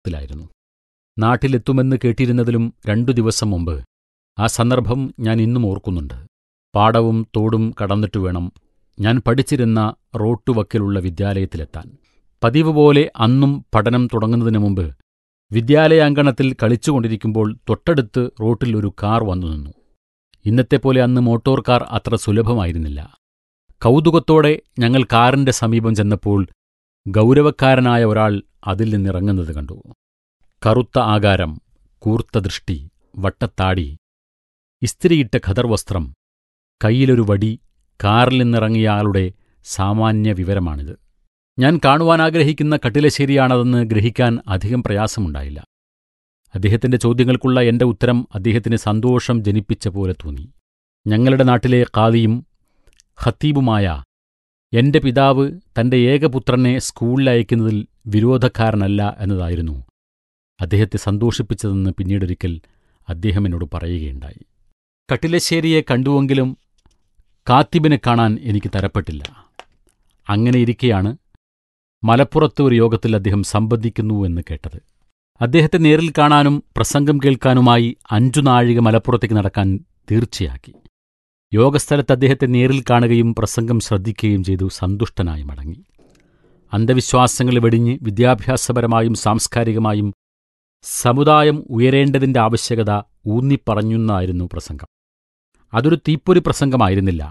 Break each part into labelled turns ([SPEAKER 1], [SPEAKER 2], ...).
[SPEAKER 1] ത്തിലായിരുന്നു നാട്ടിലെത്തുമെന്ന് കേട്ടിരുന്നതിലും രണ്ടു ദിവസം മുമ്പ് ആ സന്ദർഭം ഞാൻ ഇന്നും ഓർക്കുന്നുണ്ട് പാടവും തോടും കടന്നിട്ടു വേണം ഞാൻ പഠിച്ചിരുന്ന റോട്ടുവക്കിലുള്ള വിദ്യാലയത്തിലെത്താൻ പതിവ് പോലെ അന്നും പഠനം തുടങ്ങുന്നതിന് മുമ്പ് വിദ്യാലയാങ്കണത്തിൽ കളിച്ചുകൊണ്ടിരിക്കുമ്പോൾ തൊട്ടടുത്ത് റോട്ടിൽ ഒരു കാർ വന്നു നിന്നു ഇന്നത്തെപ്പോലെ അന്ന് മോട്ടോർ കാർ അത്ര സുലഭമായിരുന്നില്ല കൗതുകത്തോടെ ഞങ്ങൾ കാറിന്റെ സമീപം ചെന്നപ്പോൾ ഗൗരവക്കാരനായ ഒരാൾ അതിൽ നിന്നിറങ്ങുന്നത് കണ്ടു കറുത്ത ആകാരം കൂർത്ത ദൃഷ്ടി വട്ടത്താടി ഇസ്തിരിയിട്ട ഖദർവസ്ത്രം കയ്യിലൊരു വടി കാറിൽ നിന്നിറങ്ങിയ ആളുടെ സാമാന്യ വിവരമാണിത് ഞാൻ കാണുവാനാഗ്രഹിക്കുന്ന കട്ടിലശ്ശേരിയാണതെന്ന് ഗ്രഹിക്കാൻ അധികം പ്രയാസമുണ്ടായില്ല അദ്ദേഹത്തിന്റെ ചോദ്യങ്ങൾക്കുള്ള എന്റെ ഉത്തരം അദ്ദേഹത്തിന് സന്തോഷം ജനിപ്പിച്ച പോലെ തോന്നി ഞങ്ങളുടെ നാട്ടിലെ ഖാദിയും ഖത്തീബുമായ എന്റെ പിതാവ് തന്റെ ഏകപുത്രനെ സ്കൂളിൽ അയക്കുന്നതിൽ വിരോധക്കാരനല്ല എന്നതായിരുന്നു അദ്ദേഹത്തെ സന്തോഷിപ്പിച്ചതെന്ന് പിന്നീടൊരിക്കൽ അദ്ദേഹം എന്നോട് പറയുകയുണ്ടായി കട്ടിലശ്ശേരിയെ കണ്ടുവെങ്കിലും കാത്തിബിനെ കാണാൻ എനിക്ക് തരപ്പെട്ടില്ല അങ്ങനെയിരിക്കെയാണ് മലപ്പുറത്ത് ഒരു യോഗത്തിൽ അദ്ദേഹം സംബന്ധിക്കുന്നു എന്ന് കേട്ടത് അദ്ദേഹത്തെ നേരിൽ കാണാനും പ്രസംഗം കേൾക്കാനുമായി അഞ്ചു നാഴിക മലപ്പുറത്തേക്ക് നടക്കാൻ തീർച്ചയാക്കി യോഗസ്ഥലത്ത് അദ്ദേഹത്തെ നേരിൽ കാണുകയും പ്രസംഗം ശ്രദ്ധിക്കുകയും ചെയ്തു സന്തുഷ്ടനായി മടങ്ങി അന്ധവിശ്വാസങ്ങൾ വെടിഞ്ഞ് വിദ്യാഭ്യാസപരമായും സാംസ്കാരികമായും സമുദായം ഉയരേണ്ടതിന്റെ ആവശ്യകത ഊന്നിപ്പറഞ്ഞുന്നായിരുന്നു പ്രസംഗം അതൊരു തീപ്പൊരി പ്രസംഗമായിരുന്നില്ല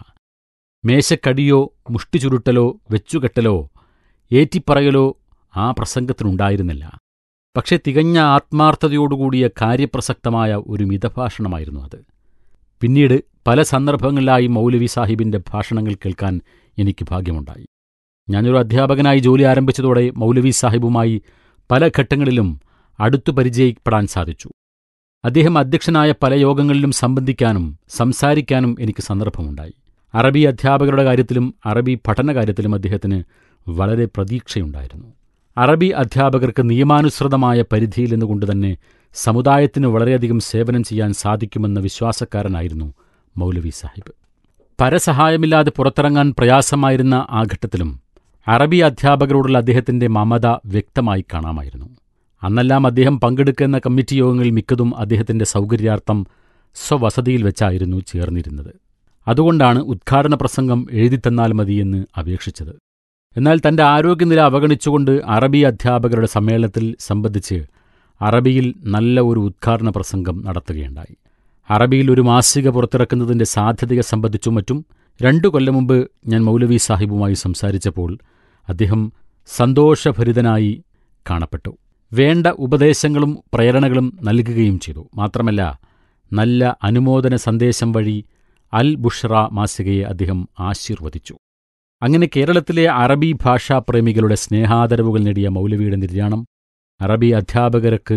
[SPEAKER 1] മേശക്കടിയോ മുഷ്ടിചുരുട്ടലോ വെച്ചുകെട്ടലോ ഏറ്റിപ്പറയലോ ആ പ്രസംഗത്തിനുണ്ടായിരുന്നില്ല പക്ഷെ തികഞ്ഞ ആത്മാർത്ഥതയോടുകൂടിയ കാര്യപ്രസക്തമായ ഒരു മിതഭാഷണമായിരുന്നു അത് പിന്നീട് പല സന്ദർഭങ്ങളിലായി മൗലവി സാഹിബിന്റെ ഭാഷണങ്ങൾ കേൾക്കാൻ എനിക്ക് ഭാഗ്യമുണ്ടായി ഞാനൊരു അധ്യാപകനായി ജോലി ആരംഭിച്ചതോടെ മൗലവി സാഹിബുമായി പല ഘട്ടങ്ങളിലും അടുത്തു പരിചയപ്പെടാൻ സാധിച്ചു അദ്ദേഹം അധ്യക്ഷനായ പല യോഗങ്ങളിലും സംബന്ധിക്കാനും സംസാരിക്കാനും എനിക്ക് സന്ദർഭമുണ്ടായി അറബി അധ്യാപകരുടെ കാര്യത്തിലും അറബി പഠനകാര്യത്തിലും അദ്ദേഹത്തിന് വളരെ പ്രതീക്ഷയുണ്ടായിരുന്നു അറബി അധ്യാപകർക്ക് നിയമാനുസൃതമായ പരിധിയിൽ നിന്നുകൊണ്ട് തന്നെ സമുദായത്തിന് വളരെയധികം സേവനം ചെയ്യാൻ സാധിക്കുമെന്ന വിശ്വാസക്കാരനായിരുന്നു മൗലവി സാഹിബ് പരസഹായമില്ലാതെ പുറത്തിറങ്ങാൻ പ്രയാസമായിരുന്ന ആ ഘട്ടത്തിലും അറബി അധ്യാപകരോടുള്ള അദ്ദേഹത്തിന്റെ മമത വ്യക്തമായി കാണാമായിരുന്നു അന്നെല്ലാം അദ്ദേഹം പങ്കെടുക്കുന്ന കമ്മിറ്റി യോഗങ്ങളിൽ മിക്കതും അദ്ദേഹത്തിന്റെ സൗകര്യാർത്ഥം സ്വവസതിയിൽ വെച്ചായിരുന്നു ചേർന്നിരുന്നത് അതുകൊണ്ടാണ് ഉദ്ഘാടന പ്രസംഗം എഴുതിത്തന്നാൽ മതിയെന്ന് അപേക്ഷിച്ചത് എന്നാൽ തന്റെ ആരോഗ്യനില അവഗണിച്ചുകൊണ്ട് അറബി അധ്യാപകരുടെ സമ്മേളനത്തിൽ സംബന്ധിച്ച് അറബിയിൽ നല്ല ഒരു ഉദ്ഘാടന പ്രസംഗം നടത്തുകയുണ്ടായി അറബിയിൽ ഒരു മാസിക പുറത്തിറക്കുന്നതിന്റെ സാധ്യതയെ സംബന്ധിച്ചും മറ്റും രണ്ടു കൊല്ലം മുമ്പ് ഞാൻ മൗലവി സാഹിബുമായി സംസാരിച്ചപ്പോൾ അദ്ദേഹം സന്തോഷഭരിതനായി കാണപ്പെട്ടു വേണ്ട ഉപദേശങ്ങളും പ്രേരണകളും നൽകുകയും ചെയ്തു മാത്രമല്ല നല്ല അനുമോദന സന്ദേശം വഴി അൽ ബുഷ്റ മാസികയെ അദ്ദേഹം ആശീർവദിച്ചു അങ്ങനെ കേരളത്തിലെ അറബി ഭാഷാപ്രേമികളുടെ സ്നേഹാദരവുകൾ നേടിയ മൗലവിയുടെ നിര്യാണം അറബി അധ്യാപകർക്ക്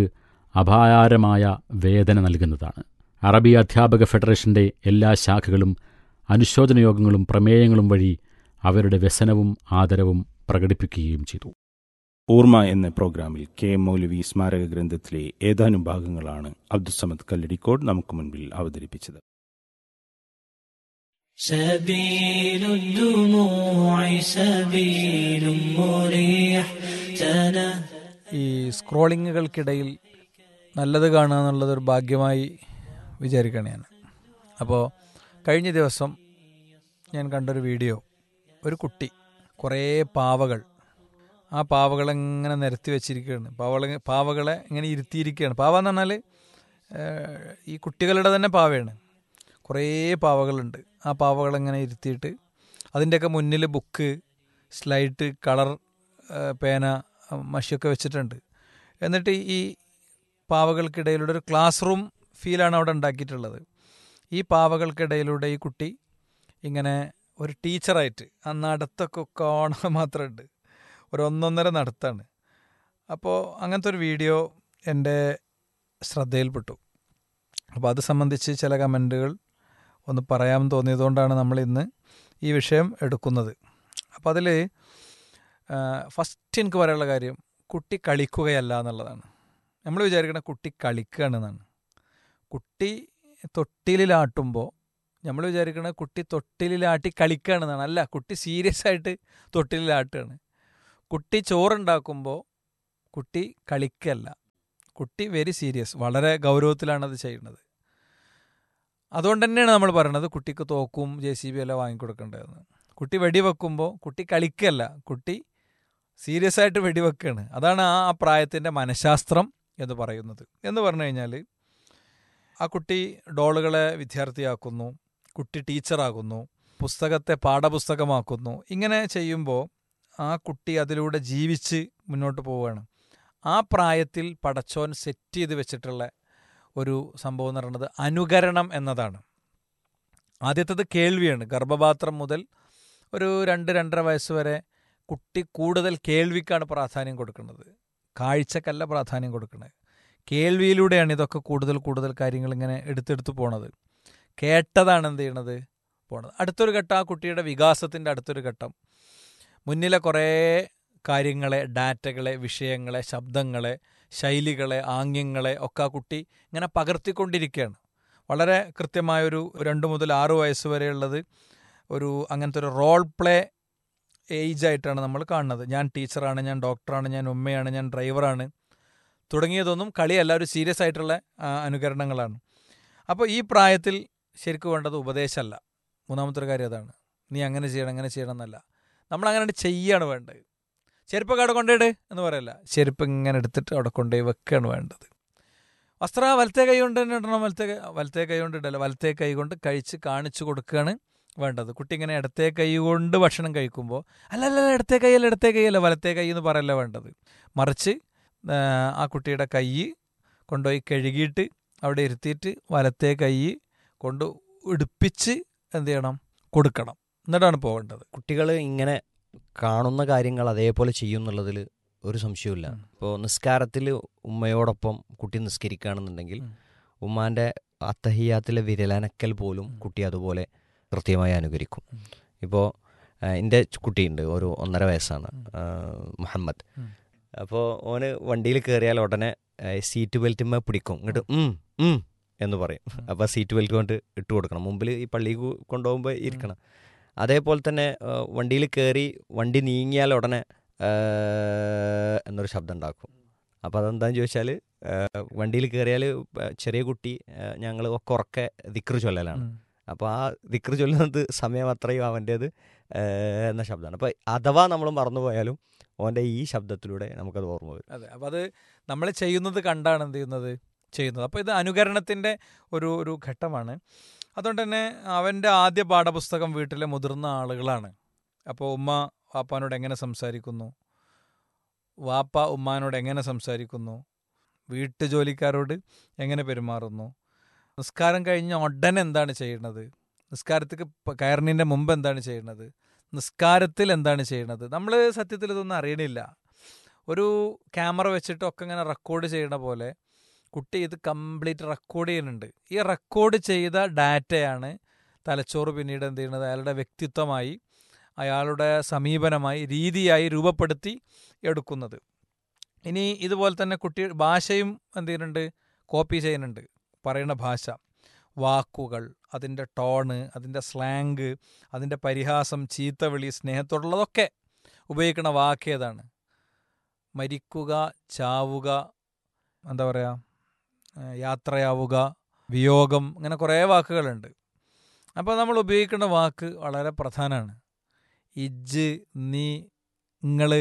[SPEAKER 1] അപാരമായ വേദന നൽകുന്നതാണ് അറബി അധ്യാപക ഫെഡറേഷന്റെ എല്ലാ ശാഖകളും അനുശോചനയോഗങ്ങളും പ്രമേയങ്ങളും വഴി അവരുടെ വ്യസനവും ആദരവും പ്രകടിപ്പിക്കുകയും ചെയ്തു
[SPEAKER 2] ഓർമ്മ എന്ന പ്രോഗ്രാമിൽ കെ എം മൗലവി സ്മാരക ഗ്രന്ഥത്തിലെ ഏതാനും ഭാഗങ്ങളാണ് അബ്ദുസമദ് കല്ലടിക്കോട് നമുക്ക് മുൻപിൽ അവതരിപ്പിച്ചത്
[SPEAKER 3] سبيل الدموع سبيل مريح تنا
[SPEAKER 4] ഈ സ്ക്രോളിങ്ങുകൾക്കിടയിൽ നല്ലത് കാണുക എന്നുള്ളത് ഒരു ഭാഗ്യമായി വിചാരിക്കുകയാണ് ഞാൻ അപ്പോൾ കഴിഞ്ഞ ദിവസം ഞാൻ കണ്ടൊരു വീഡിയോ ഒരു കുട്ടി കുറേ പാവകൾ ആ പാവകളെ ഇങ്ങനെ നിരത്തി വെച്ചിരിക്കുകയാണ് പാവകളെ പാവകളെ ഇങ്ങനെ ഇരുത്തിയിരിക്കുകയാണ് പാവ എന്ന് പറഞ്ഞാൽ ഏഹ്, ഈ കുട്ടികളുടെ തന്നെ പാവയാണ് കുറേ പാവകളുണ്ട് ആ പാവകളെ ഇങ്ങനെ ഇരുത്തിയിട്ട് അതിൻ്റെയൊക്കെ മുന്നിൽ ബുക്ക് സ്ലൈറ്റ് കളർ ഏഹ്, പേന അഹ് മഷിയൊക്കെ വെച്ചിട്ടുണ്ട് എന്നിട്ട് ഈ പാവകൾക്കിടയിലൂടെ ഒരു ക്ലാസ് റൂം ഫീലാണ് അവിടെ ഉണ്ടാക്കിയിട്ടുള്ളത് ഈ പാവകൾക്കിടയിലൂടെ ഈ കുട്ടി ഇങ്ങനെ ഒരു ടീച്ചറായിട്ട് ആ നടത്തൊക്കെ കാണാൻ മാത്രമുണ്ട് ഒരു ഒന്നൊന്നര നടത്താണ് അപ്പോൾ അങ്ങനത്തെ ഒരു വീഡിയോ എൻ്റെ ശ്രദ്ധയിൽപ്പെട്ടു അപ്പോൾ അത് സംബന്ധിച്ച് ചില കമൻറ്റുകൾ ഒന്ന് പറയാൻ തോന്നിയതുകൊണ്ടാണ് നമ്മൾ ഇന്ന് ഈ വിഷയം എടുക്കുന്നത് അപ്പോൾ അതിൽ ഫസ്റ്റ് എനിക്ക് പറയാനുള്ള കാര്യം കുട്ടി കളിക്കുകയല്ല എന്നുള്ളതാണ് നമ്മൾ വിചാരിക്കണ കുട്ടി കളിക്കുകയാണെന്നാണ് കുട്ടി തൊട്ടിലിലാട്ടുമ്പോൾ നമ്മൾ വിചാരിക്കണ കുട്ടി തൊട്ടിലിലാട്ടി കളിക്കുകയാണെന്നാണ് അല്ല കുട്ടി സീരിയസ് ആയിട്ട് തൊട്ടിലിലാട്ടുകയാണ് കുട്ടി ചോറുണ്ടാക്കുമ്പോൾ കുട്ടി കളിക്കല്ല കുട്ടി വെരി സീരിയസ് വളരെ ഗൗരവത്തിലാണ് അത് ചെയ്യുന്നത് അതുകൊണ്ട് തന്നെയാണ് നമ്മൾ പറയുന്നത് കുട്ടിക്ക് തോക്കും ജെ സി ബി എല്ലാം വാങ്ങിക്കൊടുക്കേണ്ടതെന്ന് കുട്ടി വെടിവെക്കുമ്പോൾ കുട്ടി കളിക്കല്ല കുട്ടി സീരിയസ് ആയിട്ട് വെടിവെക്കുകയാണ് അതാണ് ആ ആ പ്രായത്തിൻ്റെ മനഃശാസ്ത്രം എന്ന് പറയുന്നത് എന്ന് പറഞ്ഞു കഴിഞ്ഞാൽ ആ കുട്ടി ഡോളുകളെ വിദ്യാർത്ഥിയാക്കുന്നു കുട്ടി ടീച്ചറാകുന്നു പുസ്തകത്തെ പാഠപുസ്തകമാക്കുന്നു ഇങ്ങനെ ചെയ്യുമ്പോൾ ആ കുട്ടി അതിലൂടെ ജീവിച്ച് മുന്നോട്ട് പോവുകയാണ് ആ പ്രായത്തിൽ പടച്ചോൻ സെറ്റ് ചെയ്ത് വെച്ചിട്ടുള്ള ഒരു സംഭവം എന്ന് പറയുന്നത് അനുകരണം എന്നതാണ് ആദ്യത്തേത് കേൾവിയാണ് ഗർഭപാത്രം മുതൽ ഒരു രണ്ട് രണ്ടര വയസ്സ് വരെ കുട്ടി കൂടുതൽ കേൾവിക്കാണ് പ്രാധാന്യം കൊടുക്കുന്നത് കാഴ്ചക്കല്ല പ്രാധാന്യം കൊടുക്കുന്നത് കേൾവിയിലൂടെയാണ് ഇതൊക്കെ കൂടുതൽ കൂടുതൽ കാര്യങ്ങൾ ഇങ്ങനെ എടുത്തെടുത്ത് പോണത് കേട്ടതാണ് എന്ത് ചെയ്യണത് പോണത് അടുത്തൊരു ഘട്ടം ആ കുട്ടിയുടെ വികാസത്തിൻ്റെ അടുത്തൊരു ഘട്ടം മുന്നിലെ കുറേ കാര്യങ്ങളെ ഡാറ്റകളെ വിഷയങ്ങളെ ശബ്ദങ്ങളെ ശൈലികളെ ആംഗ്യങ്ങളെ ഒക്കെ ആ കുട്ടി ഇങ്ങനെ പകർത്തിക്കൊണ്ടിരിക്കുകയാണ് വളരെ കൃത്യമായൊരു രണ്ട് മുതൽ ആറ് വയസ്സ് വരെയുള്ളത് ഒരു അങ്ങനത്തെ ഒരു റോൾ പ്ലേ ഏജ് ആയിട്ടാണ് നമ്മൾ കാണുന്നത് ഞാൻ ടീച്ചറാണ് ഞാൻ ഡോക്ടറാണ് ഞാൻ ഉമ്മയാണ് ഞാൻ ഡ്രൈവറാണ് തുടങ്ങിയതൊന്നും കളിയല്ല ഒരു സീരിയസ് ആയിട്ടുള്ള ആ, അനുകരണങ്ങളാണ് അപ്പോൾ ഈ പ്രായത്തിൽ ശരിക്കും വേണ്ടത് ഉപദേശമല്ല മൂന്നാമത്തെ ഒരു കാര്യം അതാണ് നീ അങ്ങനെ ചെയ്യണം അങ്ങനെ ചെയ്യണം എന്നല്ല നമ്മൾ അങ്ങനെ ചെയ്യാണ് വേണ്ടത് ചെരുപ്പൊക്കെ അവിടെ കൊണ്ടുപോയിട് എന്ന് പറയല്ല ചെരുപ്പ് ഇങ്ങനെ എടുത്തിട്ട് അവിടെ കൊണ്ടുപോയി വെക്കുകയാണ് വേണ്ടത് വസ്ത്ര വലത്തെ കൈ കൊണ്ട് തന്നെ ഇടണം വലത്തെ കൈ വലത്തെ കൈ കൊണ്ട് ഇടല്ല വലത്തെ കൈ കൊണ്ട് കഴിച്ച് കാണിച്ചു കൊടുക്കുകയാണ് വേണ്ടത് കുട്ടി ഇങ്ങനെ ഇടത്തെ കൈ കൊണ്ട് ഭക്ഷണം കഴിക്കുമ്പോൾ അല്ല അല്ല അല്ല, ഇടത്തെ കൈയല്ല ഇടത്തെ കൈയല്ല വലത്തെ കൈ എന്ന് പറയല്ല വേണ്ടത് മറിച്ച് ആ, ആ കുട്ടിയുടെ കൈ കൊണ്ടുപോയി കഴുകിയിട്ട് അവിടെ ഇരുത്തിയിട്ട് വലത്തെ കൈ കൊണ്ട് ഉടുപ്പിച്ച് എന്ത് ചെയ്യണം കൊടുക്കണം എന്നിട്ടാണ് പോകേണ്ടത്
[SPEAKER 5] കുട്ടികൾ ഇങ്ങനെ കാണുന്ന കാര്യങ്ങൾ അതേപോലെ ചെയ്യും എന്നുള്ളതിൽ ഒരു സംശയവുമില്ല
[SPEAKER 4] ഉം.
[SPEAKER 5] ഇപ്പോൾ നിസ്കാരത്തിൽ ഉമ്മയോടൊപ്പം കുട്ടി നിസ്കരിക്കുകയാണെന്നുണ്ടെങ്കിൽ
[SPEAKER 4] ഉം.
[SPEAKER 5] ഉമ്മാൻ്റെ അത്തഹിയാത്തിലെ വിരലനക്കൽ പോലും
[SPEAKER 4] ഉം.
[SPEAKER 5] കുട്ടി അതുപോലെ കൃത്യമായി അനുകരിക്കും
[SPEAKER 4] ഉം.
[SPEAKER 5] ഇപ്പോൾ എൻ്റെ കുട്ടിയുണ്ട് ഒരു ഒന്നര വയസ്സാണ്
[SPEAKER 4] ഉം.
[SPEAKER 5] ആ, മുഹമ്മദ്
[SPEAKER 4] ഉം.
[SPEAKER 5] അപ്പോൾ ഓന് വണ്ടിയിൽ കയറിയാൽ ഉടനെ ആ, സീറ്റ് ബെൽറ്റുമ്മ പിടിക്കും ഇങ്ങോട്ട് ഉം ഉം എന്ന് പറയും
[SPEAKER 4] ഉം.
[SPEAKER 5] അപ്പോൾ സീറ്റ് ബെൽറ്റ് കൊണ്ട് ഇട്ട് കൊടുക്കണം മുമ്പിൽ ഈ പള്ളിയിൽ കൊണ്ടുപോകുമ്പോൾ ഇരിക്കണം അതേപോലെ തന്നെ വണ്ടിയിൽ കയറി വണ്ടി നീങ്ങിയാൽ ഉടനെ ആ, എന്നൊരു ശബ്ദം ഉണ്ടാക്കും അപ്പോൾ അതെന്താണെന്ന് ചോദിച്ചാൽ വണ്ടിയിൽ കയറിയാൽ ചെറിയ കുട്ടി ഞങ്ങൾ ഒക്കെ ഉറക്കെ ദിക്റ് ചൊല്ലലാണ്
[SPEAKER 4] ഉം.
[SPEAKER 5] അപ്പോൾ ആ ദിക്റ് ചൊല്ലുന്നത് സമയം അത്രയും അവൻ്റേത് എന്ന ശബ്ദമാണ് അപ്പോൾ അഥവാ നമ്മൾ മറന്നുപോയാലും ഓൻ്റെ ഈ ശബ്ദത്തിലൂടെ നമുക്കത് ഓർമ്മ വരും
[SPEAKER 4] അതെ അപ്പം അത് നമ്മൾ ചെയ്യുന്നത് കണ്ടാണ് എന്ത് ചെയ്യുന്നത് ചെയ്യുന്നത് അപ്പോൾ ഇത് അനുകരണത്തിൻ്റെ ഒരു ഒരു ഘട്ടമാണ് അതുകൊണ്ട് തന്നെ അവൻ്റെ ആദ്യ പാഠപുസ്തകം വീട്ടിലെ മുതിർന്ന ആളുകളാണ് അപ്പോൾ ഉമ്മ വാപ്പാനോട് എങ്ങനെ സംസാരിക്കുന്നു വാപ്പ ഉമ്മാനോട് എങ്ങനെ സംസാരിക്കുന്നു വീട്ടു ജോലിക്കാരോട് എങ്ങനെ പെരുമാറുന്നു നിസ്കാരം കഴിഞ്ഞ ഉടനെ എന്താണ് ചെയ്യുന്നത് നിസ്കാരത്തേക്ക് പ- കയറുന്നതിൻ്റെ മുമ്പ് എന്താണ് ചെയ്യുന്നത് നിസ്കാരത്തിൽ എന്താണ് ചെയ്യുന്നത് നമ്മൾ സത്യത്തിൽ ഇതൊന്നും അറിയണില്ല ഒരു ക്യാമറ വെച്ചിട്ട് ഒക്കെ ഇങ്ങനെ റെക്കോർഡ് ചെയ്യണ പോലെ കുട്ടി ഇത് കംപ്ലീറ്റ് റെക്കോർഡ് ചെയ്യുന്നുണ്ട് ഈ റെക്കോർഡ് ചെയ്ത ഡാറ്റയാണ് തലച്ചോറ് പിന്നീട് എന്ത് ചെയ്യുന്നത് അയാളുടെ വ്യക്തിത്വമായി അയാളുടെ സമീപനമായി രീതിയായി രൂപപ്പെടുത്തി എടുക്കുന്നത് ഇനി ഇതുപോലെ തന്നെ കുട്ടി ഭാഷയും എന്ത് ചെയ്യുന്നുണ്ട് കോപ്പി ചെയ്യുന്നുണ്ട് പറയുന്ന ഭാഷ വാക്കുകൾ അതിൻ്റെ ടോണ് അതിൻ്റെ സ്ലാങ് അതിൻ്റെ പരിഹാസം ചീത്തവിളി സ്നേഹത്തോടുള്ളതൊക്കെ ഉപയോഗിക്കുന്ന വാക്ക് ഏതാണ് മരിക്കുക ചാവുക എന്താ പറയുക ഏഹ് യാത്രയാവുക വിയോഗം അങ്ങനെ കുറേ വാക്കുകളുണ്ട് അപ്പോൾ നമ്മൾ ഉപയോഗിക്കുന്ന വാക്ക് വളരെ പ്രധാനമാണ് ഇജ്ജ് നീ ഇങ്ങള്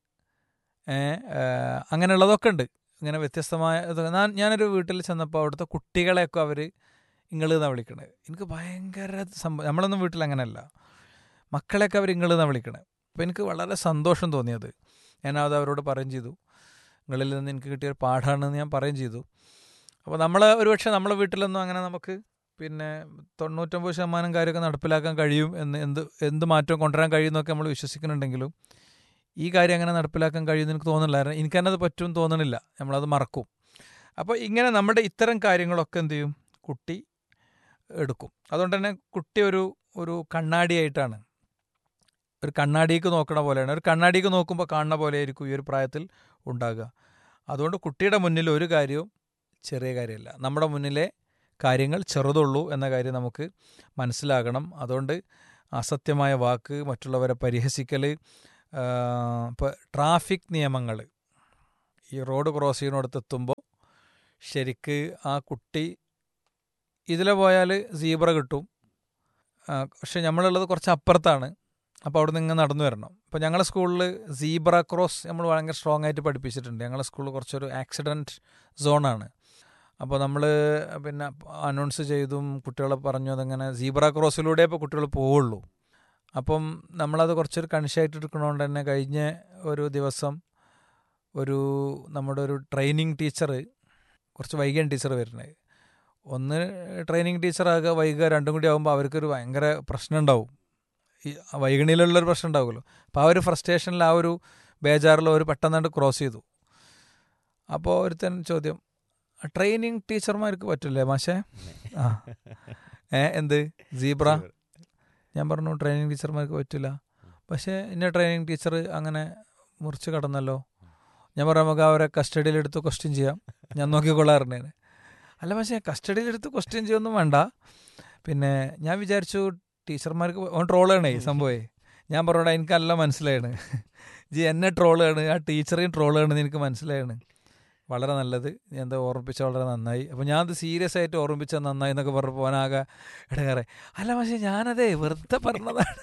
[SPEAKER 4] ഏഹ്, ഏഹ്, അങ്ങനെയുള്ളതൊക്കെ ഉണ്ട് ഇങ്ങനെ വ്യത്യസ്തമായ ഇത് ഞാൻ ഞാനൊരു വീട്ടിൽ ചെന്നപ്പോൾ അവിടുത്തെ കുട്ടികളെയൊക്കെ അവർ ഇങ്ങള് എന്നാണ് വിളിക്കണത് എനിക്ക് ഭയങ്കര സംഭവം നമ്മളൊന്നും വീട്ടിൽ അങ്ങനെയല്ല മക്കളെയൊക്കെ അവർ ഇങ്ങള് എന്നാണ് വിളിക്കണത് അപ്പോൾ എനിക്ക് വളരെ സന്തോഷം തോന്നിയത് ഞാനത് അവരോട് പറയുകയും ചെയ്തു നിങ്ങളിൽ നിന്ന് എനിക്ക് കിട്ടിയ ഒരു പാഠമാണെന്ന് ഞാൻ പറയുകയും ചെയ്തു അപ്പോൾ നമ്മൾ ഒരുപക്ഷെ നമ്മളെ വീട്ടിലൊന്നും അങ്ങനെ നമുക്ക് പിന്നെ തൊണ്ണൂറ്റൊമ്പത് ശതമാനം കാര്യമൊക്കെ നടപ്പിലാക്കാൻ കഴിയും എന്ന് എന്ത് എന്ത് മാറ്റവും കൊണ്ടുവരാൻ കഴിയുമെന്നൊക്കെ നമ്മൾ വിശ്വസിക്കുന്നുണ്ടെങ്കിലും ഈ കാര്യം അങ്ങനെ നടപ്പിലാക്കാൻ കഴിയുമെന്ന് എനിക്ക് തോന്നുന്നില്ല കാരണം എനിക്ക് തന്നെ അത് പറ്റും തോന്നണില്ല നമ്മളത് മറക്കും അപ്പോൾ ഇങ്ങനെ നമ്മുടെ ഇത്തരം കാര്യങ്ങളൊക്കെ എന്ത് ചെയ്യും കുട്ടി എടുക്കും അതുകൊണ്ട് തന്നെ കുട്ടി ഒരു ഒരു കണ്ണാടിയായിട്ടാണ് ഒരു കണ്ണാടിക്ക് നോക്കണ പോലെയാണ് ഒരു കണ്ണാടിക്ക് നോക്കുമ്പോൾ കാണുന്ന പോലെ ആയിരിക്കും ഈ ഒരു പ്രായത്തിൽ ഉണ്ടാകുക അതുകൊണ്ട് കുട്ടിയുടെ മുന്നിൽ ഒരു കാര്യവും ചെറിയ കാര്യമല്ല നമ്മുടെ മുന്നിലെ കാര്യങ്ങൾ ചെറുതുള്ളൂ എന്ന കാര്യം നമുക്ക് മനസ്സിലാകണം അതുകൊണ്ട് അസത്യമായ വാക്ക് മറ്റുള്ളവരെ പരിഹസിക്കൽ ഇപ്പോൾ ട്രാഫിക് നിയമങ്ങൾ ഈ റോഡ് ക്രോസ് ചെയ്യുന്നിടത്ത് എത്തുമ്പോൾ ശരിക്ക് ആ കുട്ടി ഇതിലെ പോയാൽ സീബ്ര കിട്ടും ആ, പക്ഷെ നമ്മളുള്ളത് കുറച്ച് അപ്പുറത്താണ് അപ്പോൾ അവിടെ നിന്ന് ഇങ്ങനെ നടന്നു വരണം ഇപ്പോൾ ഞങ്ങളുടെ സ്കൂളിൽ സീബ്ര ക്രോസ് നമ്മൾ ഭയങ്കര സ്ട്രോങ് ആയിട്ട് പഠിപ്പിച്ചിട്ടുണ്ട് ഞങ്ങളുടെ സ്കൂളിൽ കുറച്ചൊരു ആക്സിഡൻറ്റ് സോണാണ് അപ്പോൾ നമ്മൾ പിന്നെ അനൗൺസ് ചെയ്തും കുട്ടികളെ പറഞ്ഞു അതങ്ങനെ സീബ്ര ക്രോസിലൂടെ ഇപ്പോൾ കുട്ടികൾ പോവുള്ളൂ അപ്പം നമ്മളത് കുറച്ചൊരു കണിശായിട്ട് എടുക്കണോണ്ട് തന്നെ കഴിഞ്ഞ ഒരു ദിവസം ഒരു നമ്മുടെ ഒരു ട്രെയിനിങ് ടീച്ചർ കുറച്ച് വൈകിയാണ് ടീച്ചർ വരുന്നത് ഒന്ന് ട്രെയിനിങ് ടീച്ചറാകുക വൈകുക രണ്ടും കൂടി ആകുമ്പോൾ അവർക്കൊരു ഭയങ്കര പ്രശ്നം ഉണ്ടാവും ഈ വൈകണിയിലുള്ളൊരു പ്രശ്നം ഉണ്ടാവുമല്ലോ അപ്പോൾ ആ ഒരു ഫ്രസ്ട്രേഷനിൽ ആ ഒരു ബേജാറിൽ ഒരു പെട്ടെന്നാണ്ട് ക്രോസ് ചെയ്തു അപ്പോൾ ഒരുത്തൻ ചോദ്യം ട്രെയിനിങ് ടീച്ചർമാർക്ക് പറ്റില്ലേ മാഷേ ആ ഏ എന്ത് സീബ്ര ഞാൻ പറഞ്ഞു ട്രെയിനിങ് ടീച്ചർമാർക്ക് പറ്റില്ല പക്ഷേ ഇന്ന ട്രെയിനിങ് ടീച്ചർ അങ്ങനെ മുറിച്ച് കടന്നല്ലോ ഞാൻ പറഞ്ഞു നമുക്ക് അവരെ കസ്റ്റഡിയിലെടുത്ത് ക്വസ്റ്റ്യൻ ചെയ്യാം ഞാൻ നോക്കിക്കൊള്ളാറുണ്ടേന് അല്ല പക്ഷേ കസ്റ്റഡിയിലെടുത്ത് ക്വസ്റ്റ്യൻ ചെയ്യൊന്നും വേണ്ട പിന്നെ ഞാൻ വിചാരിച്ചു ടീച്ചർമാർക്ക് ഓൻ ട്രോളാണേ സംഭവേ ഞാൻ പറഞ്ഞോടാ എനിക്കല്ല മനസ്സിലായാണ് ജി എന്നെ ട്രോളാണ് ആ ടീച്ചറെയും ട്രോളാണെന്ന് എനിക്ക് മനസ്സിലായാണ് വളരെ നല്ലത് ഞാൻ എന്താ ഓർമ്മിപ്പിച്ച വളരെ നന്നായി അപ്പോൾ ഞാൻ അത് സീരിയസ് ആയിട്ട് ഓർമ്മിച്ച നന്നായി എന്നൊക്കെ പറഞ്ഞപ്പോൾ പോനാകെ ഇടങ്ങാറെ അല്ല പക്ഷേ ഞാനതേ വെറുതെ പറഞ്ഞതാണ്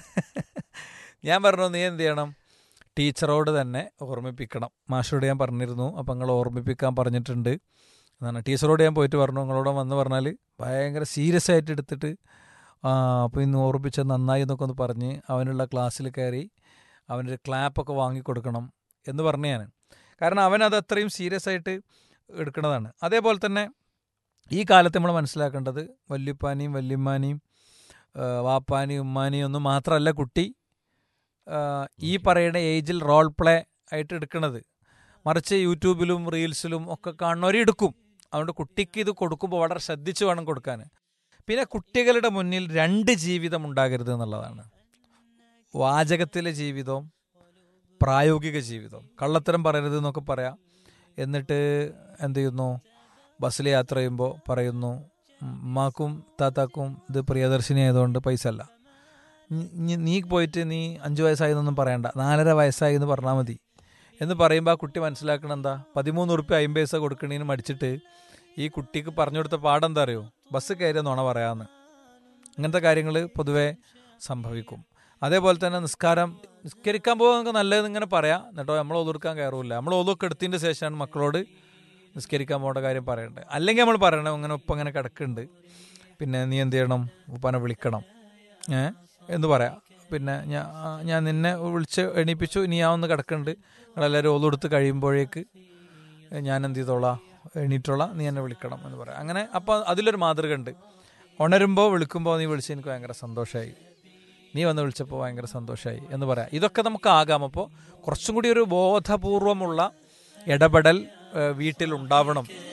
[SPEAKER 4] ഞാൻ പറഞ്ഞു നീ എന്ത് ചെയ്യണം ടീച്ചറോട് തന്നെ ഓർമ്മിപ്പിക്കണം മാഷോട് ഞാൻ പറഞ്ഞിരുന്നു അപ്പം നിങ്ങൾ ഓർമ്മിപ്പിക്കാൻ പറഞ്ഞിട്ടുണ്ട് എന്നാണ് ടീച്ചറോട് ഞാൻ പോയിട്ട് പറഞ്ഞു നിങ്ങളോട് വന്ന് പറഞ്ഞാൽ ഭയങ്കര സീരിയസ് ആയിട്ട് എടുത്തിട്ട് ആ അപ്പോൾ ഇന്ന് ഓർമ്മിപ്പിച്ച നന്നായി എന്നൊക്കെ ഒന്ന് പറഞ്ഞ് അവനുള്ള ക്ലാസ്സിൽ കയറി അവനൊരു ക്ലാപ്പൊക്കെ വാങ്ങിക്കൊടുക്കണം എന്ന് പറഞ്ഞു ഞാൻ കാരണം അവനത് അത്രയും സീരിയസ് ആയിട്ട് എടുക്കുന്നതാണ് അതേപോലെ തന്നെ ഈ കാലത്ത് നമ്മൾ മനസ്സിലാക്കേണ്ടത് വല്യുപ്പാനിയും വല്യമ്മാനിയും ആ, വാപ്പാനിയും ഉമ്മാനിയും ഒന്നും മാത്രമല്ല കുട്ടി ആ, ഈ പറയുന്ന ഏജിൽ റോൾ പ്ലേ ആയിട്ട് എടുക്കുന്നത് മറിച്ച് യൂട്യൂബിലും റീൽസിലും ഒക്കെ കാണുന്നവരെ എടുക്കും അതുകൊണ്ട് കുട്ടിക്ക് ഇത് കൊടുക്കുമ്പോൾ വളരെ ശ്രദ്ധിച്ച് വേണം കൊടുക്കാൻ പിന്നെ കുട്ടികളുടെ മുന്നിൽ രണ്ട് ജീവിതം ഉണ്ടാകരുത് എന്നുള്ളതാണ് വാചകത്തിലെ ജീവിതവും പ്രായോഗിക ജീവിതം കള്ളത്തരം പറയരുത് എന്നൊക്കെ പറയാം എന്നിട്ട് എന്ത് ചെയ്യുന്നു ബസ്സിൽ യാത്ര ചെയ്യുമ്പോൾ പറയുന്നു ഉമ്മാക്കും താത്താക്കും ഇത് പ്രിയദർശിനി ആയതുകൊണ്ട് പൈസ അല്ല ഞ- ഞ- നീ പോയിട്ട് നീ അഞ്ച് വയസ്സായി എന്നൊന്നും പറയണ്ട നാലര വയസ്സായി എന്ന് പറഞ്ഞാൽ മതി എന്ന് പറയുമ്പോൾ ആ കുട്ടി മനസ്സിലാക്കണം എന്താ പതിമൂന്ന് ഉറുപ്പ്യ അമ്പത് പൈസ കൊടുക്കണേന് മടിച്ചിട്ട് ഈ കുട്ടിക്ക് പറഞ്ഞു കൊടുത്ത പാഠം എന്താ അറിയോ ബസ് കയറിയ നുണ പറയാമെന്ന് ഇങ്ങനത്തെ കാര്യങ്ങൾ പൊതുവേ സംഭവിക്കും അതേപോലെ തന്നെ നിസ്കാരം നിസ്കരിക്കാൻ പോകാൻ നമുക്ക് നല്ലതെന്ന് ഇങ്ങനെ പറയാം എന്നിട്ടോ നമ്മൾ ഒതുക്കാൻ കയറില്ല നമ്മൾ ഒതുക്കെ എടുത്തതിൻ്റെ ശേഷമാണ് മക്കളോട് നിസ്കരിക്കാൻ പോകേണ്ട കാര്യം പറയേണ്ടത് അല്ലെങ്കിൽ നമ്മൾ പറയണം അങ്ങനെ ഉപ്പ അങ്ങനെ കിടക്കുന്നുണ്ട് പിന്നെ നീ എന്ത് ചെയ്യണം ഉപ്പാനെ വിളിക്കണം ഏ എന്ന് പറയാം പിന്നെ ഞാൻ ഞാൻ നിന്നെ വിളിച്ച് എണീപ്പിച്ചു ഇനി ഞാൻ ഒന്ന് കിടക്കുന്നുണ്ട് നിങ്ങളെല്ലാവരും ഓതെടുത്ത് കഴിയുമ്പോഴേക്ക് ഞാൻ എന്ത് ചെയ്തോളാം എണീറ്റോളാം നീ എന്നെ വിളിക്കണം എന്ന് പറയാം അങ്ങനെ അപ്പോൾ അതിലൊരു മാതൃക ഉണ്ട് ഉണരുമ്പോൾ വിളിക്കുമ്പോൾ നീ വിളിച്ച് എനിക്ക് ഭയങ്കര സന്തോഷമായി നീ വന്ന് വിളിച്ചപ്പോൾ ഭയങ്കര സന്തോഷമായി എന്ന് പറയാം ഇതൊക്കെ നമുക്ക് ആകാം അപ്പോൾ കുറച്ചും കൂടി ഒരു ബോധപൂർവമുള്ള ഇടപെടൽ ഏഹ്, വീട്ടിൽ ഉണ്ടാവണം